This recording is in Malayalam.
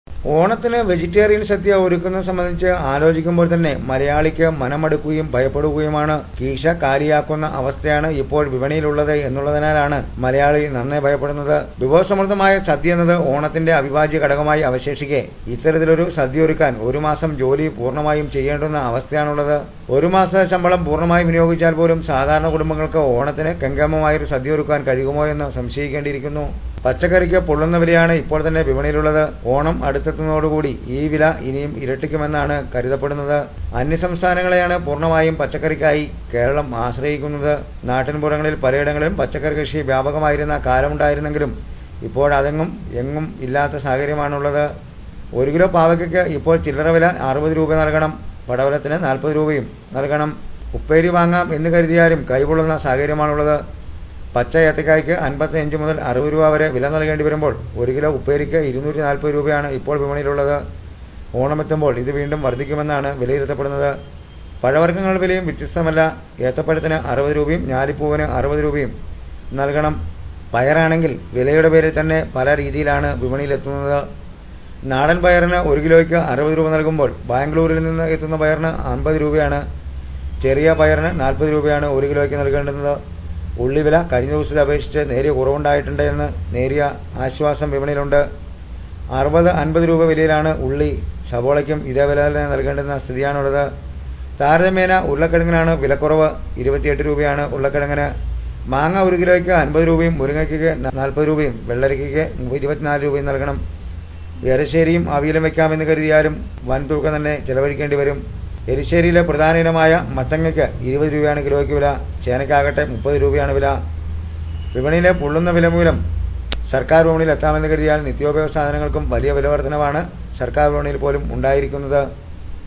ഓണത്തിന് വെജിറ്റേറിയൻ സദ്യ ഒരുക്കുന്നത് സംബന്ധിച്ച് ആലോചിക്കുമ്പോൾ തന്നെ മലയാളിക്ക് മനമടുക്കുകയും ഭയപ്പെടുകയുമാണ് കീശ കാലിയാക്കുന്ന അവസ്ഥയാണ് ഇപ്പോൾ വിപണിയിലുള്ളത് എന്നുള്ളതിനാലാണ് മലയാളി നന്നേ ഭയപ്പെടുന്നത് വിഭവസമൃദ്ധമായ സദ്യ എന്നത് ഓണത്തിന്റെ അവിഭാജ്യ ഘടകമായി അവശേഷിക്കെ ഇത്തരത്തിലൊരു സദ്യ ഒരുക്കാൻ ഒരു മാസം ജോലി പൂർണ്ണമായും ചെയ്യേണ്ടുന്ന അവസ്ഥയാണുള്ളത് ഒരു മാസ ശമ്പളം പൂർണ്ണമായി വിനിയോഗിച്ചാൽ പോലും സാധാരണ കുടുംബങ്ങൾക്ക് ഓണത്തിന് കെങ്കേമമായൊരു സദ്യ ഒരുക്കാൻ കഴിയുമോ എന്ന് സംശയിക്കേണ്ടിയിരിക്കുന്നു പച്ചക്കറിക്ക് പൊള്ളുന്ന വിലയാണ് ഇപ്പോൾ തന്നെ വിപണിയിലുള്ളത് ഓണം അടുത്തെത്തുന്നതോടുകൂടി ഈ വില ഇനിയും ഇരട്ടിക്കുമെന്നാണ് കരുതപ്പെടുന്നത് അന്യസംസ്ഥാനങ്ങളെയാണ് പൂർണ്ണമായും പച്ചക്കറിക്കായി കേരളം ആശ്രയിക്കുന്നത് നാട്ടിൻപുറങ്ങളിൽ പലയിടങ്ങളിലും പച്ചക്കറി കൃഷി വ്യാപകമായിരുന്ന കാലമുണ്ടായിരുന്നെങ്കിലും ഇപ്പോഴതെങ്ങും എങ്ങും ഇല്ലാത്ത സാഹചര്യമാണുള്ളത് ഒരു കിലോ പാവയ്ക്കയ്ക്ക് ഇപ്പോൾ ചില്ലറ വില അറുപത് രൂപ നൽകണം പടവലത്തിന് നാൽപ്പത് രൂപയും നൽകണം ഉപ്പേരി വാങ്ങാം എന്ന് കരുതിയാലും കൈപൊള്ളുന്ന സാഹചര്യമാണുള്ളത് പച്ച ഏത്തക്കായ്ക്ക് അൻപത്തിയഞ്ച് മുതൽ അറുപത് രൂപ വരെ വില നൽകേണ്ടി വരുമ്പോൾ ഒരു കിലോ ഉപ്പേരിക്ക് ഇരുന്നൂറ്റി നാൽപ്പത് രൂപയാണ് ഇപ്പോൾ വിപണിയിലുള്ളത് ഓണമെത്തുമ്പോൾ ഇത് വീണ്ടും വർദ്ധിക്കുമെന്നാണ് വിലയിരുത്തപ്പെടുന്നത് പഴവർഗ്ഗങ്ങളുടെ വിലയും വ്യത്യസ്തമല്ല ഏത്തപ്പഴത്തിന് അറുപത് രൂപയും ഞാലിപ്പൂവിന് അറുപത് രൂപയും നൽകണം പയറാണെങ്കിൽ വിലയുടെ പേരിൽ തന്നെ പല രീതിയിലാണ് വിപണിയിലെത്തുന്നത് നാടൻ പയറിന് ഒരു കിലോയ്ക്ക് അറുപത് രൂപ നൽകുമ്പോൾ ബാംഗ്ലൂരിൽ നിന്ന് എത്തുന്ന പയറിന് അൻപത് രൂപയാണ് ചെറിയ പയറിന് നാൽപ്പത് രൂപയാണ് ഒരു കിലോയ്ക്ക് നൽകേണ്ടുന്നത് ഉള്ളിവില കഴിഞ്ഞ ദിവസത്തെ അപേക്ഷിച്ച് നേരിയ കുറവുണ്ടായിട്ടുണ്ട് എന്ന് നേരിയ ആശ്വാസം വിപണിയിലുണ്ട് അറുപത് അൻപത് രൂപ വിലയിലാണ് ഉള്ളി സവോളയ്ക്കും ഇതേ വില തന്നെ നൽകേണ്ടുന്ന സ്ഥിതിയാണുള്ളത് താരതമ്യേന ഉരുളക്കിഴങ്ങിനാണ് വിലക്കുറവ് ഇരുപത്തിയെട്ട് രൂപയാണ് ഉരുളക്കിഴങ്ങിന് മാങ്ങ ഒരു കിലോയ്ക്ക് അൻപത് രൂപയും മുരിങ്ങയ്ക്ക് നാൽപ്പത് രൂപയും വെള്ളരിക്കയ്ക്ക് ഇരുപത്തിനാല് രൂപയും നൽകണം എരശ്ശേരിയും അവിയലും വെക്കാമെന്ന് കരുതിയാലും വൻ തുക തന്നെ ചെലവഴിക്കേണ്ടി വരും എരിശ്ശേരിയിലെ പ്രധാന ഇനമായ മത്തങ്ങയ്ക്ക് ഇരുപത് രൂപയാണ് കിലോയ്ക്ക് വില ചേനയ്ക്കാകട്ടെ മുപ്പത് രൂപയാണ് വില വിപണിയിലെ പൊള്ളുന്ന വില മൂലം സർക്കാർ വിപണിയിൽ എത്താമെന്ന് കരുതിയാൽ നിത്യോപയോഗ സാധനങ്ങൾക്കും വലിയ വില വർധനവാണ് സർക്കാർ വിപണിയിൽ പോലും ഉണ്ടായിരിക്കുന്നത്